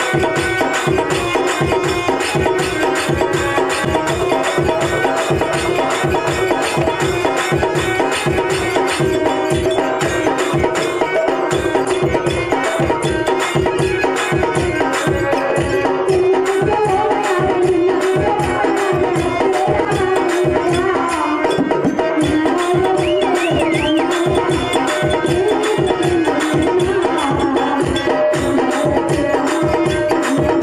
Thank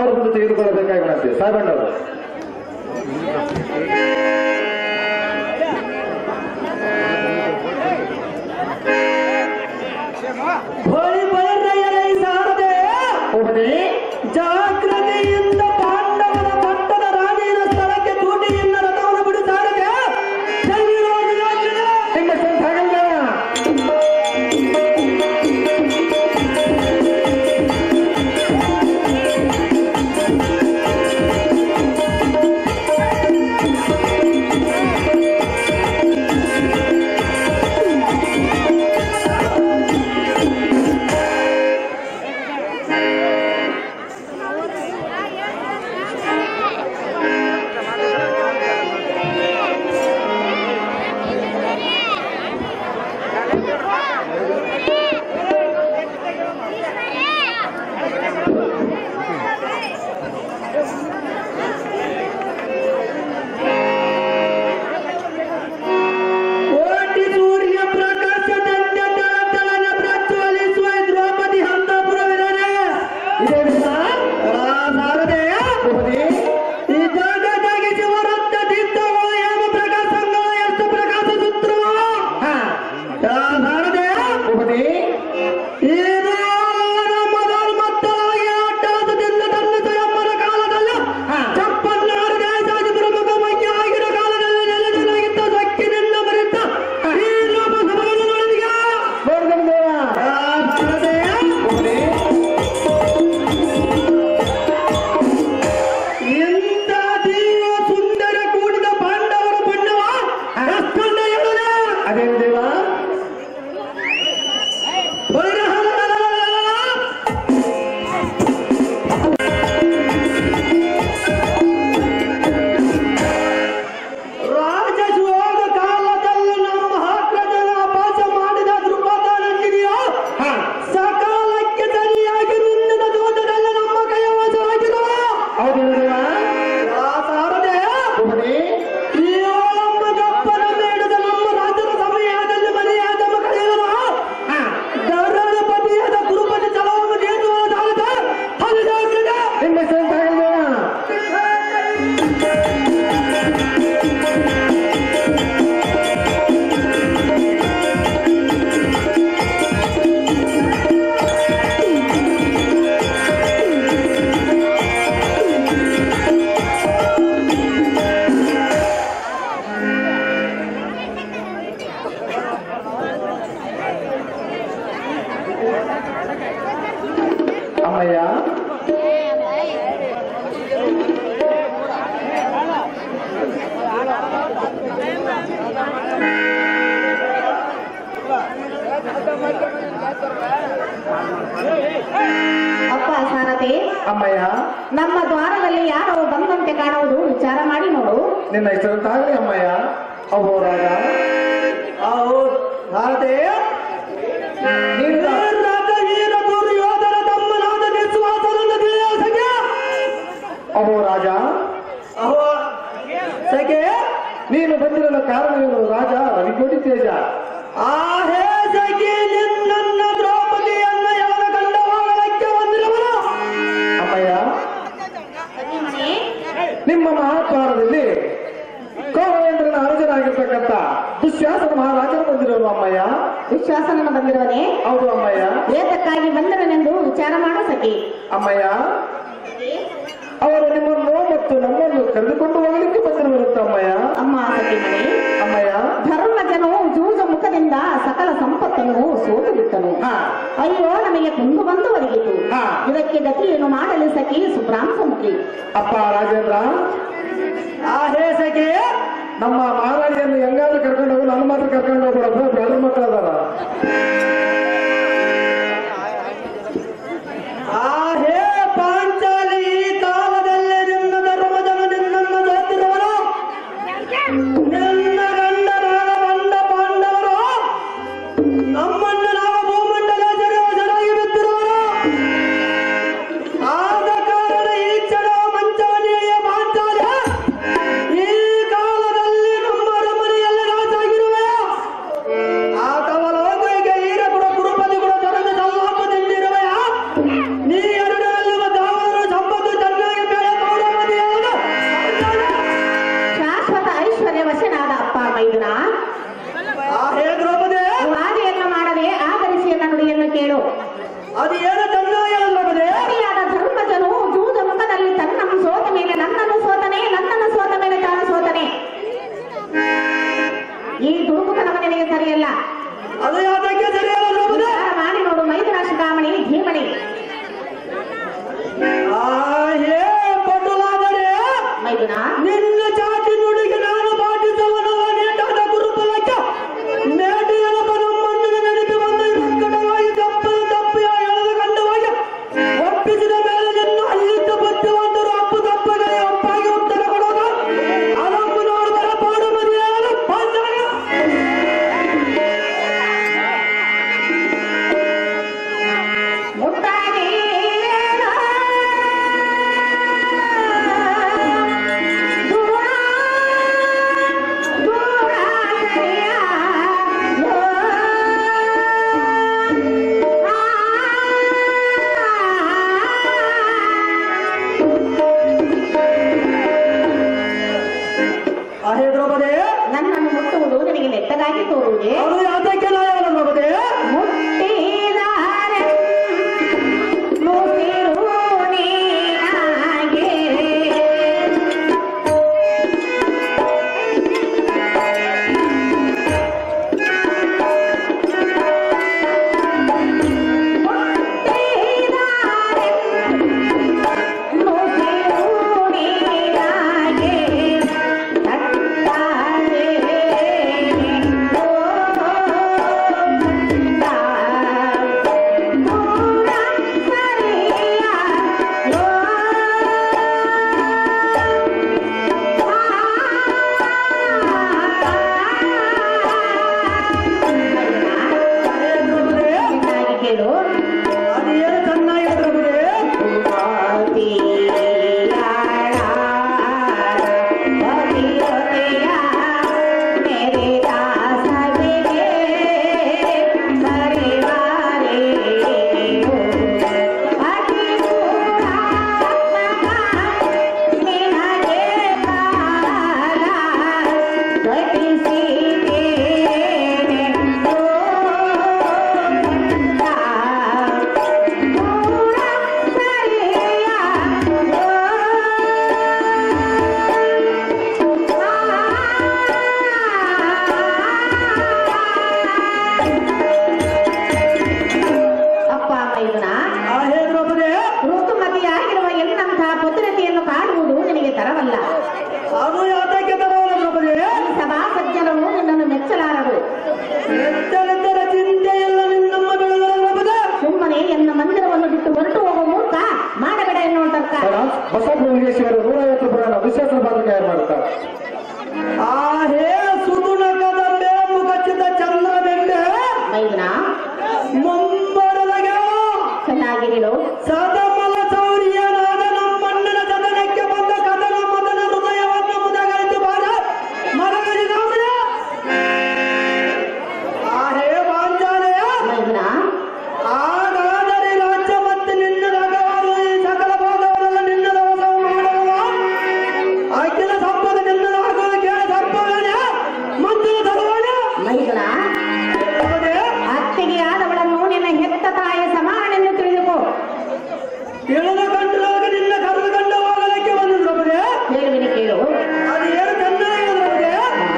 ಅವರ ಮುಂದೆ ತೆಗೆದುಕೊಳ್ಳಬೇಕಾಗಿ ಕಾಣುತ್ತೆ ಸಾಹೇಬಣ್ಣವರು ಬಳಿ ಬಯಲಯ್ಯಲೈ ಸಾರದೆ ಹೋಗದೆ ಜಾಗ್ರತೆಯಿಂದ ಪಾಂಡವರ ಪಟ್ಟದ ರಾಣಿಯ ಸ್ಥಳಕ್ಕೆ ತೂಟಿಯಿಂದ ರಥವನ್ನು ಬಿಡು ಸಾರದೆ ಜೈವಿರೋದು ಯೋಚನೆ ನಿಮ್ಮ ಸ್ವಂತ ಹಾಗಲ್ಲ ಕೋಟಿ ಸೂರ್ಯ ಪ್ರಕಾಶದಂತೆ ತಳತಳನ ಪ್ರಜ್ವಲಿಸುವ ದ್ರೌಪದಿ ಹಂತಪುರವಿರನೆ ಇದೇ ವಿಷಯ ಸಾರದೆ ಹೋಗದೆ ಈ ಜಾಗದಾಗಿ ಶಿವರತ್ನ ತೀರ್ಥಗಳು ಯಾವ ಪ್ರಕಾಶಗಳು ಎಷ್ಟು ಪ್ರಕಾಶಿಸುತ್ತರೋ ಹಾ ಸಾರದೆ ಹೋಗದೆ ಇದು ನಮ್ಮ ಧರ್ಮಸ್ಥಳವಾಗಿ ಅಟ್ಟಾಸದಿಂದ ತನ್ನ ಎಂಬರ ಕಾಲದಲ್ಲಿ ಹಾ. ಚಪ್ಪನ್ನಾರು ದೇಶಾದಿ ಪ್ರಮುಖ ಮಧ್ಯ ಆಗಿರೋ ಕಾಲದಲ್ಲಿ ನೆಲೆದಲಾಗಿದ್ದ ಸಕ್ಕಿನಿಂದ ಬರಿತ ಈ ರೂಪ ಸಭೆಯನ್ನು ನೋಡಿದ್ಯಾ ನೋಡಿದ ಸಾರದೆ ಹೋಗದೆ ಇಂಥ ದೀವ ಸುಂದರ ಕೂಡಿದ ಪಾಂಡವರ ಬಣ್ಣವ ಎಷ್ಟೊಂದು ಹೇಳಲೆ ಅದೇ ದೇವ ರಾಜಶೋಗ ಕಾಲದಲ್ಲಿ ನಮ್ಮ ಹಾಕ್ರಜನ ಅಪಾಸ ಮಾಡಿದ ದೃಪದಾನಂದಿದೆಯೋ ಹಾ ಸಕಾಲಕ್ಕೆ ಸರಿಯಾಗಿ ನಿಂದಿದ ದೋಟದಲ್ಲಿ ನಮ್ಮ ಕೈಯ ವಶವಾಗಿರುವ ಹೌದು ದೇವ ಸಾರದೆ ಹೋಗದೆ ಈ ಓಳಮ್ಮ ಗಪ್ಪನ ಬೇಡದ ನಮ್ಮ ರಾಜರ ಸಮಯದಲ್ಲಿ ಮನೆಯಾದ ಮಕ್ಕಳಿರುವ ಹಾ ಧರಣಪತಿಯಾದ ಕುರುಪತಿ ಚಲವನ್ನು ನೇತುವ ಸಾಲದ ಹರಿದಾಗ್ರಗ ನಿಮ್ಮ ಸ್ವಂತ ಹಾಗಲ್ಲ ಅಮ್ಮಯ್ಯ ಅಪ್ಪ ಸಾರಥಿ ಅಮ್ಮಯ್ಯ ನಮ್ಮ ದ್ವಾರದಲ್ಲಿ ಯಾರೋ ಬಂದಂತೆ ಕಾಣುವುದು ವಿಚಾರ ಮಾಡಿ ನೋಡು ನಿನ್ನ ಇಷ್ಟದಂತಾಗಲಿ ಅಮ್ಮಯ್ಯ ಅಹೋ ರಾಜ ಭಾರತೆ ನೀನು ವೀರನಾದ ವೀರ ದುರ್ಯೋಧನ ತಮ್ಮನಾದ ವಿಶ್ವಾಸನನ್ನು ತಿಳಿಯ ಸಖೆ ಅಹೋ ರಾಜ ಅಹೋ ಸಖೆ ನೀನು ಬಂದಿರಲು ಕಾರಣವೇನು ರಾಜ ರವಿಕೋಟಿ ತೇಜ ಆ ಹೇ ಸಖಿ ನಿನ್ನ ದ್ರೌಪದಿಯನ್ನ ಯಾವ ಕಂಡ ಹೋಗಲಕ್ಕೆ ಬಂದಿರುವನು ಅಮ್ಮಯ್ಯ ಸಖಿಮಣಿ, ನಿಮ್ಮ ಮಹಾದ್ವಾರದಲ್ಲಿ ಕೌರವೇಂದ್ರನ ಅನುಜನಾಗಿರ್ತಕ್ಕಂಥ ದುಶ್ಯಾಸನ ಮಹಾರಾಜರು ಬಂದಿರೋರು ಅಮ್ಮಯ್ಯ ವಿಶ್ವಾಸನನ್ನು ಬಂದಿರುವನೆ ಹೌದು ಅಮ್ಮಯ್ಯ ಏತಕ್ಕಾಗಿ ಬಂದರನೆಂದು ವಿಚಾರ ಮಾಡು ಸಖಿ ಅಮ್ಮಯ್ಯ ಅವರು ನಿಮ್ಮನ್ನು ಮತ್ತು ನಮ್ಮನ್ನು ಕರೆದುಕೊಂಡು ಹೋಗಲಿಕ್ಕೆ ಬಂದಿರುವಂತ ಅಮ್ಮಯ್ಯ ಅಮ್ಮ ಸಖಿಮಣಿ ಅಮ್ಮಯ್ಯ ಧರ್ಮಜನು ಜೂಜ ಮುಖದಿಂದ ಸಕಲ ಸಂಪತ್ತನ್ನು ಸೋತು ಬಿಟ್ಟನು ಹಾ ಅಯ್ಯೋ ನಮಗೆ ಕುಂದು ಬಂದು ಒದಗಿತು ಹಾ. ಇದಕ್ಕೆ ಗತಿಯನ್ನು ಮಾಡಲು ಸಖಿ ಸುಬ್ರಾಂಸಮುಖಿ ಅಪ್ಪ ರಾಜೇಂದ್ರ ಆ ಹೇ ಸಖಿ ನಮ್ಮ ಮಹಾರಾಣಿಯನ್ನು ಹೆಂಗಾದ್ರೂ ಕರ್ಕೊಂಡು ಹೋಗಿ ನನ್ನ ಮಾತ್ರ ಕರ್ಕೊಂಡು ಹೋಗ್ಬಿಡಪ್ಪ ಬ್ರದರ್ ಮಕ್ಕಳು ಅದಾರ ಆ ಹೇ ಪಾಂಚಾಲಿ ಈ ಕಾಲದಲ್ಲಿ ನಿನ್ನ ಧರ್ಮಜನ ನಿನ್ನನ್ನು ಸೋತಿರುವನು ನಿನ್ನ ಗಂಡನಾದ ಬಂಡ ಪಾಂಡವರು ನಮ್ಮನ್ನು ನಾವು ಭೂಮಂಡಲ ಜರಾಗಿ ಬಿತ್ತಿರುವರು ಆದ ಕಾರಣ ಈ ಚಡ ಮಂಚವನಿಯ ಪಾಂಚಾಲ ಈ ಕಾಲದಲ್ಲಿ ನಮ್ಮ ಅರಮನೆಯಲ್ಲಿ ರಾಜಾಗಿರುವೆ ಆತವ ಲೋಕಕ್ಕೆ ಮೈದುನ ಆ ಹೇ ದ್ರೌಪದಿ ವಾದಿಯನ್ನು ಮಾಡದೆ ಆಧರಿಸಿ ನನ್ನ ನುಡಿಯನ್ನು ಕೇಳು ಅದು ಏನು ಚೆನ್ನಾಗಿ ದ್ರೌಪದಿ ಸರಿಯಾದ ಧರ್ಮಜನು ಜೂಜ ಮುಖದಲ್ಲಿ ತನ್ನನ್ನು ಸೋತ ಮೇಲೆ ನನ್ನನ್ನು ಸೋತನೆ ನನ್ನನ್ನು ಸೋತ ಮೇಲೆ ತಾನು ಸೋತನೆ ಈ ದುರ್ಮುಖನ ನಿನಗೆ ಸರಿಯಲ್ಲ ಅದು ಯಾತಕ್ಕೆ ಸರಿಯಲ್ಲ ದ್ರೌಪದಿ ವಿಚಾರ ಮಾಡಿ ನೋಡು ಮೈದುನ ಶಿಖಾಮಣಿ ಧೀಮಣಿ ಆ ಹೇ ಪಟುಲಾದರೆ ಮೈದುನ ನಿನ್ನ ಜಾತಿ ನುಡಿಗೆ ನಾನು ಪಾಠಿಸುವನವ ನೀಟಾದ ಗುರುಪಲಕ್ಕೆ ಮೇಟಿಯಲಪ ನಮ್ಮಣ್ಣಿನ ನೆನಪಿ ಬಂದ ಸಂಕಟವಾಗಿ ತಪ್ಪಲು ತಪ್ಪಿಯ ಎಳೆದು ಕಂಡವಾಗಿ ಒಪ್ಪಿಸಿದ ಮೇಲೆ ನಿನ್ನ ಅಲ್ಲಿದ್ದ ಬುದ್ಧಿವಂತರು ಅಪ್ಪು ತಪ್ಪಗಳಿಗೆ ಒಪ್ಪಾಗಿ ಉತ್ತರ ಕೊಡೋದು ಅದನ್ನು ನೋಡಿದರೆ ಪಾಡು ಮದುವೆಯಾಗಲು ಪಾಂಚಾಲ ಮುಟ್ಟಾದೇನೋ ದೂರ ದೂರ ಸರಿಯ ಅಹೇ ದ್ರೌಪದಿ ನನ್ನನ್ನು ಮುಟ್ಟುವುದು ನಿನಗೆ ನೆಟ್ಟಗಾಗಿ ತೋರುವುದೇ ಅದು ಯಾತಕ್ಕೆ ನಾಯಲ್ಲ ದ್ರೌಪದಿ ಮುಟ್ಟಿದಾರೆ ಮುಸಿರು ನೀನಾಗೆ ಮುಟ್ಟಿದಾರೆ ಮುಸಿರು ನೀನಾಗೆ ತಟ್ಟಾರೆ ಅಹೇ ದ್ರೌಪದಿ ಕೇಳು ಅದು ಏನು ಚೆನ್ನಾಗಿ ದ್ರೌಪದಿ ಅಪ್ಪ ಮೈದುನ ಅಹೇ ದ್ರೌಪದಿ ಋತುಮತಿಯಾಗಿರುವ ಎನ್ನಂತಹ ಪುತ್ರತೆಯನ್ನು ಕಾಣುವುದು ನಿನಗೆ ತರವಲ್ಲ ಅದು ಯಾತಕ್ಕೆ ತರವಲ್ಲ ದ್ರೌಪದಿ ಈ ಸಭಾ ಸಜ್ಜನರು ನಿನ್ನನ್ನು ಮೆಚ್ಚಲಾರರು ಎತ್ತರೆತ್ತರ ಚಿಂತೆಯಿಲ್ಲ ನಿನ್ನಮ್ಮ ಬೆಳೆದ ದ್ರೌಪದಿ ಸುಮ್ಮನೆ ಎನ್ನ ಮಂದಿರವನ್ನು ಬಿಟ್ಟು ಹೊರಟು ಹೋಗುವ ಮೂರ್ಖ ಮಾಡಬೇಡ ಎನ್ನುವಂತಕ್ಕ ಬಸವ ಲಿಂಗೇಶ್ವರ ನೂರೈವತ್ತು ರೂಪಾಯಿ ಅಭಿಷೇಕ ಬಾಧಕ ತಯಾರು ಮಾಡ್ತಾರೆ ಆ ಹೇ ಸುದುನಕದ ಬೇವು ಕಚ್ಚಿದ ಚಂದ್ರ ಬೆಂಡೆ ಮೈದುನ ಮುಂಬರಲಗೆ ಚೆನ್ನಾಗಿ ಹೇಳು ಸದಮಲ ಸೌರ್ಯನಾದ ನಮ್ಮಣ್ಣನ ಸದನಕ್ಕೆ ಬಂದ ಕದನ ಮದನ ಹೃದಯವನ್ನು ಮುದಗಾಯಿತು ಬಾರ ಮರಗಡಿ ರಾಮನ ಆ ಹೇ ವಾಂಚಾಲಯ ಮೈದುನ ಹಾಗಾದರೆ ರಾಜ್ಯ ಮತ್ತೆ ನಿನ್ನ ರಾಗವಾದ ಈ ಸಕಲ ಭಾಗವನ್ನೆಲ್ಲ ನಿನ್ನ ದವಸವು ಮಾಡುವ ಅಖಿಲ ಸಂಪದ ನಿನ್ನದಾಗುವ ಕೇಳ ಸರ್ಪವೇನೆ ಮಂದಿರ ಧರ್ಮವೇನೆ ಮೈದುನ ಹೌದೇ? ಅತ್ತಿಗೆ ಆದವಳನ್ನು ನಿನ್ನ ಹೆತ್ತ ತಾಯಿಯ ಸಮಾನೆಂದು ತಿಳಿದುಕೋ ತಿಳಿದು ಕಂಡರಾಗ ನಿನ್ನ ಕರೆದು ಕಂಡ ಹೋಗಲಿಕ್ಕೆ ಬಂದಿದ್ರು ಅವರೇ ಹೇಳುವಿನಿ ಕೇಳು ಅದು ಏನು ಚೆನ್ನಾಗಿರೋದ್ರೆ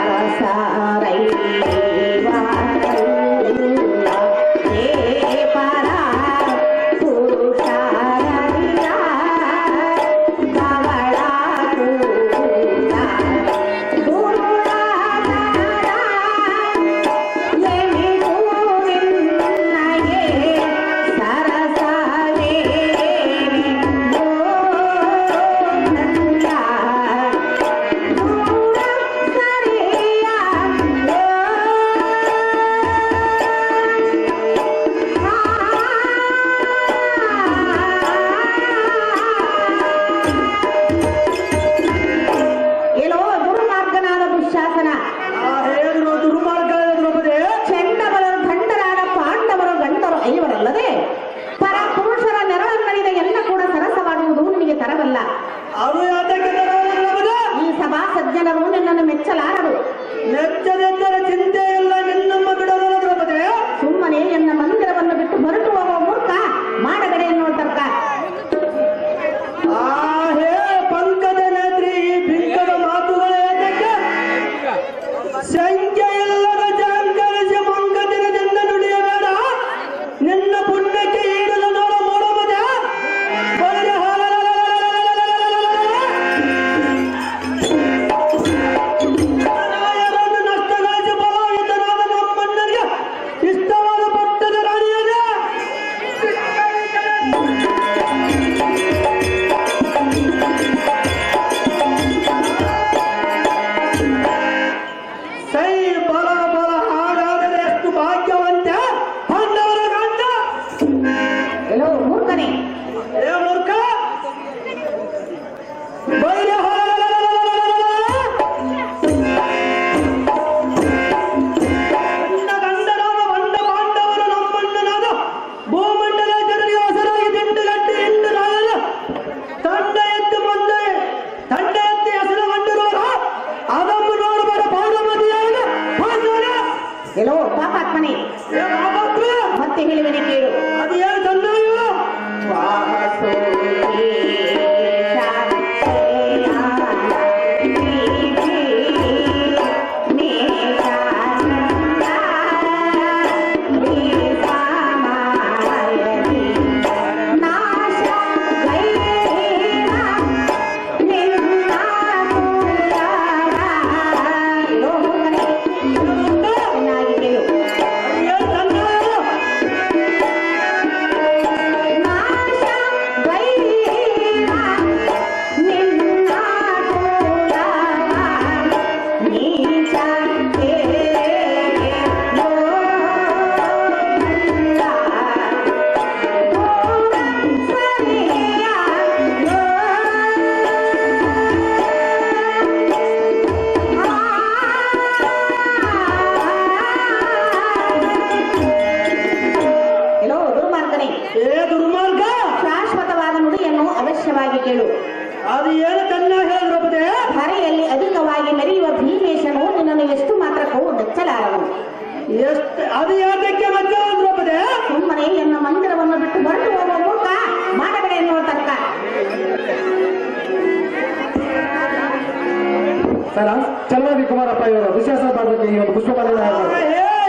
ಏನೋ ದುರ್ಮಾರ್ಗನಾದ ದುಶ್ಯಾಸನ ಆ ಹೇಳಿದ್ರು ದುರ್ಮಾರ್ಗ ಹೇಳಿದ್ರು ಚಂಡವರು ಗಂಡರಾದ ಪಾಂಡವರು ಗಂಡರು ಐವರಲ್ಲದೆ ಪರ ಪುರುಷರ ನೆರಳನ್ನಳಿದ ಎಲ್ಲ ಕೂಡ ಸರಸವಾಡುವುದು ನಿನಗೆ ತರವಲ್ಲ ಅದು ಯಾತಕ್ಕೆ ತರವಲ್ಲ ಈ ಸಭಾ ಸಜ್ಜನರು ನಿನ್ನನ್ನು ಮೆಚ್ಚಲಾರರು ನೆಚ್ಚನೆದ್ದರ ಚಿಂತೆ ಇಲ್ಲ ನಿನ್ನಮ್ಮ ಬಿಡಲು ದ್ರೌಪದಿ ಸುಮ್ಮನೆ ಎನ್ನ ಮಂದಿರವನ್ನು ಬಿಟ್ಟು ಹೊರಟು ಹೋಗುವ ಮೂರ್ಖ ಮಾಡಬೇಡ ಎನ್ನುವ ತರ್ಕ ಆ ಹೇ ಪಂಕಜ ನೇತ್ರಿ ಈ ಬಿಂಕದ ಮಾತುಗಳು ಏತಕ್ಕೆ ಸಂಖ್ಯೆ ಇಲ್ಲದ ಜಾಂಕರಿಸಿ ಮಂಕದಿನದಿಂದ ನುಡಿಯಬೇಡ ನಿನ್ನ ಪುಣ್ಯಕ್ಕೆ ಈಡಲು ನೋಡ ಮೂಡಬದ ನಾಯರನ್ನು ನಷ್ಟಗಳಿಸಿ ಬಲವಿದ್ದನಾದ ನಮ್ಮಣ್ಣನಿಗೆ ಇಷ್ಟವಾದ ಪಟ್ಟದ ರಾಣಿಯರೇ ಸೈ ಬಲ ಬಲ ಹಾಗಾದರೆ ಎಷ್ಟು ಭಾಗ್ಯವಂತ ಪಾಂಡವರ ಗಂಡ ಎಲ್ಲೋ ಮೂರ್ಖನೇ ಏ ಮೂರ್ಖ ಬೈರ ನನ್ನ ಗಂಡನಾದ ಬಂಡ ಪಾಂಡವರು ನಮ್ಮಣ್ಣನಾದ ಭೂಮಂಡಲ ಜನರಿಗೆ ಹೊಸರಾಗಿ ದಿಂಡುಗಟ್ಟಿ ಇಂದು ನಾಳೆಲ್ಲ ತಂಡ ಎದ್ದು ಬಂದೆ ತಂಡ ಎತ್ತಿ ಹೆಸರು ಕಂಡಿರುವರ ಅದನ್ನು ನೋಡಬೇಡ ಪಾಂಡವತಿಯಾಗ ಪಾಂಡವರ ಎಲ್ಲೋ ಪಾಪಾತ್ಮನೇ ಏ ಮಾತಾಡ್ತು ಮತ್ತೆ ಹೇಳಿವೆನೆ ಕೇಳು ಅದು ಏನು ತಂದಾಯ ಚೆನ್ನಾಗಿ ಕೇಳು ಅದು ಏನು ತಂದಾಯ ನಾಶ ವೈರ ನಿನ್ನ ಕೂಡವ ನೀಚ ಎಲ್ಲೋ ದುರ್ಮಾರ್ಗನೇ ಏ ದುರ್ಮಾರ್ಗ ಶಾಶ್ವತವಾದ ನುಡಿಯನ್ನು ಅವಶ್ಯವಾಗಿ ಕೇಳು ಅದು ಏನು ತನ್ನ ಹೇಳಿದ್ರಪದೆ ಹರೆಯಲ್ಲಿ ಅಧಿಕವಾಗಿ ಮೆರೆಯುವ ಭೀಮೇಶನು ನಿನ್ನನ್ನು ಎಷ್ಟು ಮಾತ್ರಕ್ಕೂ ಮೆಚ್ಚಲಾರನು ಎಷ್ಟು ಅದು ಯಾತಕ್ಕೆ ಮಧ್ಯ ಹೇಳಿದ್ರಪದೆ ಸುಮ್ಮನೆ ಎನ್ನ ಮಂದಿರವನ್ನು ಬಿಟ್ಟು ಹೊರಟು ಹೋಗುವ ಮೂರ್ಖ ಮಾಡಬೇಡ ಎನ್ನುವ ತರ್ಕ ಸರ ಚಲವಾದಿ ಕುಮಾರಪ್ಪ ಇವರ ದುಶ್ಯಾಸನ ಪಾತ್ರಕ್ಕೆ ಈ ಒಂದು ಪುಷ್ಪಮಾಲೆಯನ್ನು ಹಾಕಿದ್ದಾರೆ. ಹೇ